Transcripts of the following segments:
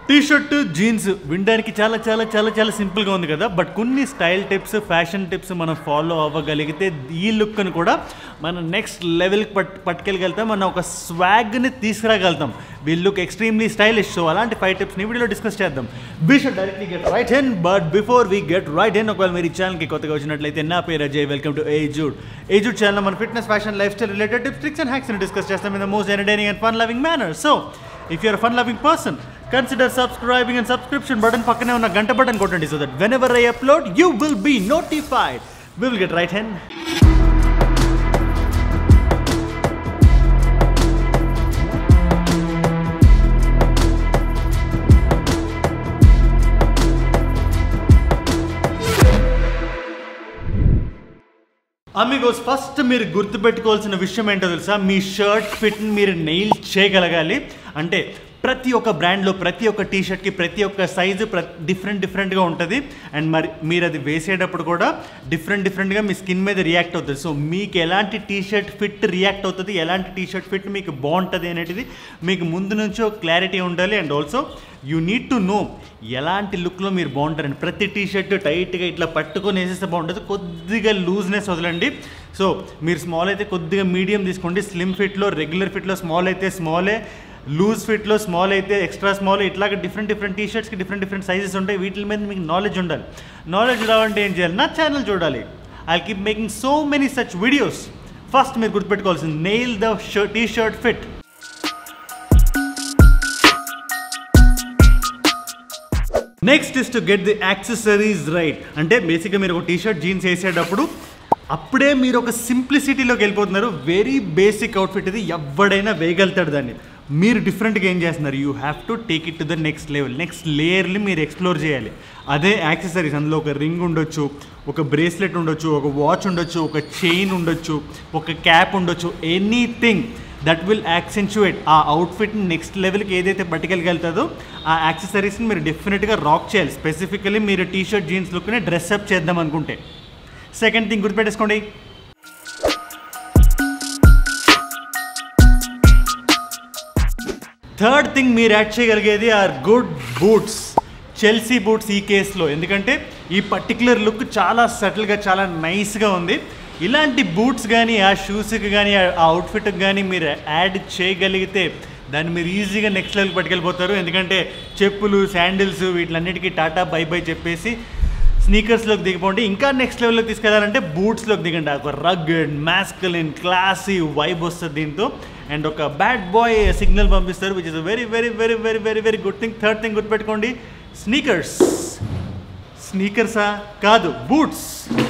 tea shirt jeans వినడానికి చాలా చాలా చాలా చాలా సింపుల్గా ఉంది కదా బట్ కొన్ని స్టైల్ టిప్స్ ఫ్యాషన్ టిప్స్ మనం ఫాలో అవ్వగలిగితే ఈ లుక్ని కూడా మనం నెక్స్ట్ లెవెల్కి పట్ పట్టుకెళ్ళగలుగుతాం మనం ఒక స్వాగ్ని తీసుకురాగలుగుతాం we look extremely stylish so అలాంటి ఫైవ్ టిప్స్ని ఈ వీడియోలో డిస్కస్ చేద్దాం we should directly get right in but before we get right in ఒకవేళ మీరు ఈ ఛానల్కి కొత్తగా వచ్చినట్లయితే నా పేరు అజయ్ వెల్కమ్ టు ఏజూడ్ ఏజూడ్ ఛానల్ మన fitness fashion lifestyle related tips tricks and హ్యాక్స్ని డిస్కస్ చేస్తాం in the most entertaining and fun loving manner so if you're fun loving person consider subscribing and subscription button పక్కనే ఉన్న గంట button కొట్టండి so that whenever I upload you will be notified we will get right in amigos first మీరు గుర్తుపెట్టుకోవాల్సిన విషయం ఏంటో తెలుసా మీ shirt ఫిట్ని మీరు నెయిల్ చేయగలగాలి అంటే ప్రతి ఒక్క బ్రాండ్లో ప్రతి ఒక్క టీ షర్ట్కి ప్రతి ఒక్క సైజు ప్ర డిఫరెంట్ డిఫరెంట్గా ఉంటుంది అండ్ మరి మీరు అది వేసేటప్పుడు కూడా డిఫరెంట్ డిఫరెంట్గా మీ స్కిన్ మీద రియాక్ట్ అవుతుంది సో మీకు ఎలాంటి టీ షర్ట్ ఫిట్ రియాక్ట్ అవుతుంది ఎలాంటి టీ షర్ట్ ఫిట్ మీకు బాగుంటుంది అనేది మీకు ముందు నుంచి ఒక క్లారిటీ ఉండాలి and also you need to know ఎలాంటి లుక్లో మీరు బాగుంటారండి ప్రతి టీ షర్ట్ టైట్గా ఇట్లా పట్టుకొని వేసేస్తే బాగుంటుంది కొద్దిగా లూజ్నెస్ వదలండి సో మీరు స్మాల్ అయితే కొద్దిగా మీడియం తీసుకోండి స్లిమ్ ఫిట్లో రెగ్యులర్ ఫిట్లో స్మాల్ అయితే స్మాలే లూజ్ ఫిట్లో స్మాల్ అయితే ఎక్స్ట్రా స్మాల్ ఇట్లాగ డిఫరెంట్ డిఫరెంట్ టీ షర్ట్స్కి డిఫరెంట్ డిఫరెంట్ సైజెస్ ఉంటాయి వీటి మీద మీకు నాలెడ్జ్ ఉండాలి నాలెడ్జ్ రావాలంటే ఏం చేయాలి నా ఛానల్ చూడాలి I keep making so many such videos first మీరు గుర్తుపెట్టుకోవాల్సింది nail the shirt T shirt fit next is to get the accessories right అంటే బేసిక్గా మీరు ఒక టీ షర్ట్ జీన్స్ వేసేటప్పుడు అప్పుడే మీరు ఒక సింప్లిసిటీలోకి వెళ్ళిపోతున్నారు వెరీ బేసిక్ అవుట్ఫిట్ ఇది ఎవడైనా వేయగలుగుతాడు దాన్ని మీరు డిఫరెంట్గా ఏం చేస్తున్నారు you have to take it to the next level next లేయర్ని మీరు ఎక్స్ప్లోర్ చేయాలి అదే యాక్సెసరీస్ అందులో ఒక రింగ్ ఉండొచ్చు ఒక బ్రేస్లెట్ ఉండొచ్చు ఒక వాచ్ ఉండొచ్చు ఒక చైన్ ఉండొచ్చు ఒక క్యాప్ ఉండొచ్చు ఎనీథింగ్ దట్ విల్ యాక్సెంచుయేట్ ఆ అవుట్ఫిట్ని నెక్స్ట్ లెవెల్కి ఏదైతే పట్టుకెళ్ళగలుగుతుందో ఆ యాక్సెసరీస్ని మీరు డెఫినెట్గా రాక్ చేయాలి స్పెసిఫికలీ మీరు టీ షర్ట్ జీన్స్ లుక్ని డ్రెస్అప్ చేద్దాం అనుకుంటే సెకండ్ థింగ్ గుర్తుపెట్టేసుకోండి థర్డ్ థింగ్ మీరు యాడ్ చేయగలిగేది or good boots Chelsea boots ఈ కేసులో ఎందుకంటే ఈ పర్టికులర్ లుక్ చాలా సటిల్గా చాలా నైస్గా ఉంది ఇలాంటి బూట్స్ కానీ ఆ షూస్కి కానీ ఆ అవుట్ఫిట్కి కానీ మీరు యాడ్ చేయగలిగితే దాన్ని మీరు ఈజీగా నెక్స్ట్ లెవెల్కి పట్టుకెళ్ళిపోతారు ఎందుకంటే చెప్పులు శాండిల్స్ వీటిలన్నిటికీ టాటా బై బై చెప్పేసి స్నీకర్స్లోకి దిగిపోండి ఇంకా నెక్స్ట్ లెవెల్లోకి తీసుకెళ్లాలంటే బూట్స్లోకి దిగండి ఒక రగ్గడ్ మ్యాస్కలిన్ క్లాసీ వైబ్ వస్తుంది దీంతో అండ్ ఒక బ్యాడ్ బాయ్ సిగ్నల్ పంపిస్తారు which is very very very very very very good thing third thing గుర్తుపెట్టుకోండి స్నీకర్స్ స్నీకర్సా కాదు బూట్స్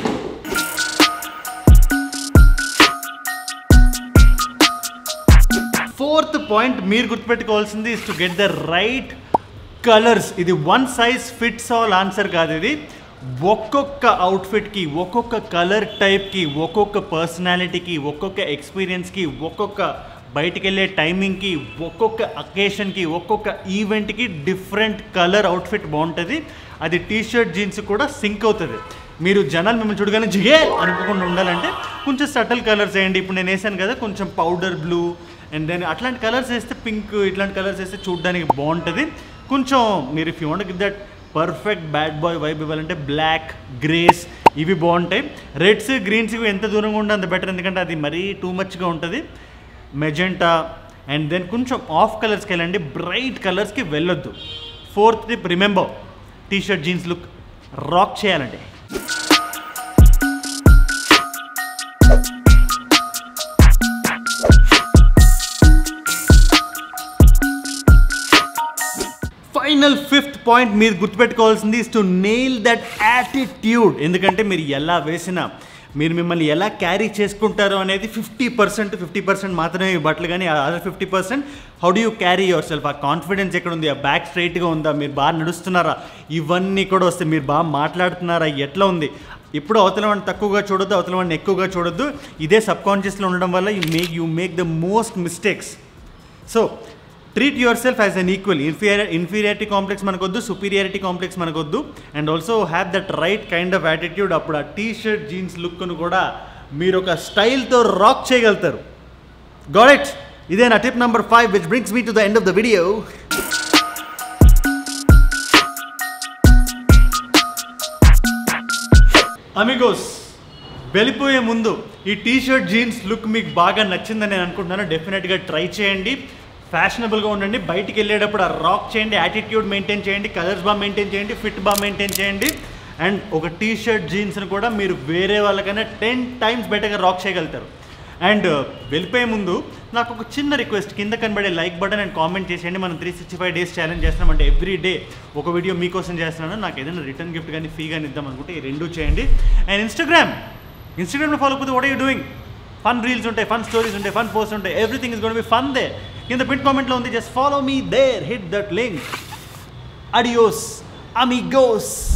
ఫోర్త్ పాయింట్ మీరు గుర్తుపెట్టుకోవాల్సింది is to get the right colours ఇది one size fits all answer కాదు ఇది ఒక్కొక్క అవుట్ఫిట్కి ఒక్కొక్క కలర్ టైప్కి ఒక్కొక్క పర్సనాలిటీకి ఒక్కొక్క ఎక్స్పీరియన్స్కి ఒక్కొక్క బయటికి వెళ్ళే టైమింగ్కి ఒక్కొక్క అకేషన్కి ఒక్కొక్క ఈవెంట్కి డిఫరెంట్ కలర్ అవుట్ఫిట్ బాగుంటుంది అది టీ షర్ట్ జీన్స్ కూడా సింక్ అవుతుంది మీరు జనాలు మిమ్మల్ని చూడగానే జిగే అనుకోకుండా ఉండాలంటే కొంచెం సటల్ కలర్స్ వేయండి ఇప్పుడు నేను వేసాను కదా కొంచెం పౌడర్ బ్లూ అండ్ దెన్ అట్లాంటి కలర్స్ వేస్తే పింక్ ఇట్లాంటి కలర్స్ వేస్తే చూడడానికి బాగుంటుంది కొంచెం మీరు if you want give that perfect bad boy vibe ఇవ్వాలంటే బ్లాక్ గ్రేస్ ఇవి బాగుంటాయి రెడ్స్ గ్రీన్స్ ఇవి ఎంత దూరంగా ఉంటే అంత బెటర్ ఎందుకంటే అది మరీ టూ మచ్గా ఉంటుంది మెజెంటా అండ్ దెన్ కొంచెం ఆఫ్ కలర్స్కి వెళ్ళండి బ్రైట్ కలర్స్కి వెళ్ళొద్దు fourth tip remember T shirt jeans look rock చేయాలండి ఫైనల్ ఫిఫ్త్ పాయింట్ మీరు గుర్తుపెట్టుకోవాల్సింది is to nail that attitude ఎందుకంటే మీరు ఎలా వేసినా మీరు మిమ్మల్ని ఎలా క్యారీ చేసుకుంటారో అనేది ఫిఫ్టీ పర్సెంట్ ఫిఫ్టీ పర్సెంట్ మాత్రమే ఈ బట్టలు కానీ other fifty percent how do you carry yourself ఆ కాన్ఫిడెన్స్ ఎక్కడ ఉంది ఆ బ్యాక్ స్ట్రైట్గా ఉందా మీరు బాగా నడుస్తున్నారా ఇవన్నీ కూడా వస్తాయి మీరు బాగా మాట్లాడుతున్నారా ఎట్లా ఉంది ఇప్పుడు అవతల వాడిని తక్కువగా చూడొద్దు అవతల వాడిని ఎక్కువగా చూడొద్దు ఇదే సబ్ కాన్షియస్లో ఉండడం వల్ల you make you make the most mistakes so treat yourself as an equal inferior inferiority complex మనకొద్దు సుపీరియారిటీ కాంప్లెక్స్ మనకొద్దు and also have that right kind of attitude అప్పుడు ఆ టీ షర్ట్ జీన్స్ లుక్ను కూడా మీరు ఒక స్టైల్తో రాక్ చేయగలుగుతారు గాడ్ ఇట్ ఇదే నా tip number five which brings me to the end of the video amigos వెళ్ళిపోయే ముందు ఈ టీ షర్ట్ జీన్స్ లుక్ మీకు బాగా నచ్చిందని నేను అనుకుంటున్నాను డెఫినెట్గా ట్రై చేయండి ఫ్యాషనబుల్గా ఉండండి బయటికి వెళ్ళేటప్పుడు ఆ రాక్ చేయండి యాటిట్యూడ్ మెయింటైన్ చేయండి కలర్స్ బాగా మెయింటైన్ చేయండి ఫిట్ బాగా మెయింటైన్ చేయండి అండ్ ఒక టీ షర్ట్ జీన్స్ని కూడా మీరు వేరే వాళ్ళకైనా టెన్ టైమ్స్ బెటర్గా రాక్ చేయగలుగుతారు అండ్ వెళ్ళిపోయే ముందు నాకు ఒక చిన్న రిక్వెస్ట్ కింద కనబడే లైక్ బటన్ అండ్ కామెంట్ చేసేయండి మనం three sixty five days challenge చేస్తున్నాం అంటే ఎవ్రీ డే ఒక వీడియో మీకోసం చేస్తున్నాను నాకు ఏదైనా రిటర్న్ గిఫ్ట్ కానీ ఫీ కానీ ఇద్దాం అనుకుంటే ఈ రెండు చేయండి అండ్ ఇన్స్టాగ్రామ్ ఇన్స్టాగ్రామ్లో ఫాలో అయిపోతే what you doing fun reels ఉంటాయి ఫన్ స్టోరీస్ ఉంటాయి ఫన్ పోస్ట్ ఉంటాయి everything is gonna be fun దే కింద పిన్ కామెంట్లో ఉంది just follow me there hit that link adios Amigos